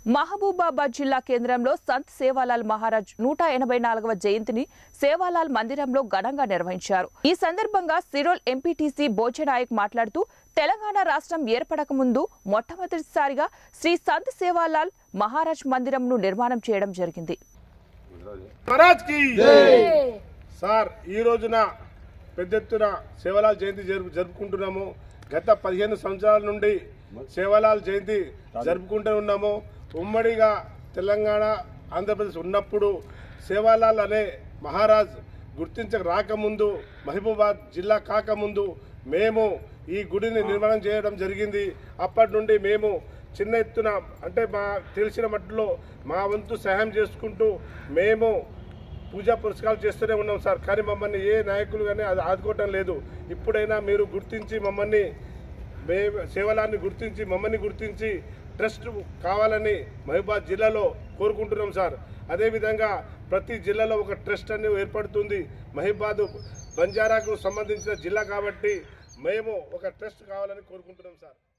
మహబూబాబాద్ జిల్లా కేంద్రంలో సంత్ సేవాలాల్ మహారాజ్ నూట ఎనభై నాలుగవ జయంతిని సేవాలాల్ మందిరంలో ఘనంగా నిర్వహించారు ఈ సందర్భంగా సిరోల్ ఎంపీటీసీ భోజనాయక్ మాట్లాడుతూ తెలంగాణ రాష్ట్రం ఏర్పడక ముందు మొట్టమొదటిసారిగా శ్రీ సంత్ సేవాలాల్ మహారాజ్ మందిరంను నిర్మాణం చేయడం జరిగింది మహారాజ్ కి సార్ ఈ రోజున పెద్ద ఎత్తున సేవలాల్ జయంతి జరుపు జరుపుకుంటున్నాము గత పదిహేను సంవత్సరాల నుండి సేవలాల్ జయంతి జరుపుకుంటూ ఉన్నాము ఉమ్మడిగా తెలంగాణ ఆంధ్రప్రదేశ్ ఉన్నప్పుడు సేవాలాల్ అనే మహారాజ్ గుర్తించక రాకముందు మహబూబాద్ జిల్లా కాకముందు మేము ఈ గుడిని నిర్మాణం చేయడం జరిగింది అప్పటి నుండి మేము చిన్న ఎత్తున అంటే మా తెలిసిన మట్టులో మా వంతు సహాయం చేసుకుంటూ మేము పూజా పురస్కారాలు చేస్తూనే ఉన్నాం సార్ కానీ మమ్మల్ని ఏ నాయకులు కానీ అది ఆదుకోవటం లేదు ఇప్పుడైనా మీరు గుర్తించి మమ్మల్ని మే సేవలాన్ని గుర్తించి మమ్మల్ని గుర్తించి ట్రస్ట్ కావాలని మహబూబాద్ జిల్లాలో కోరుకుంటున్నాం సార్ అదేవిధంగా ప్రతి జిల్లాలో ఒక ట్రస్ట్ అనేది ఏర్పడుతుంది మహబూబాద్ బంజారాకు సంబంధించిన జిల్లా కాబట్టి మేము ఒక ట్రస్ట్ కావాలని కోరుకుంటున్నాం సార్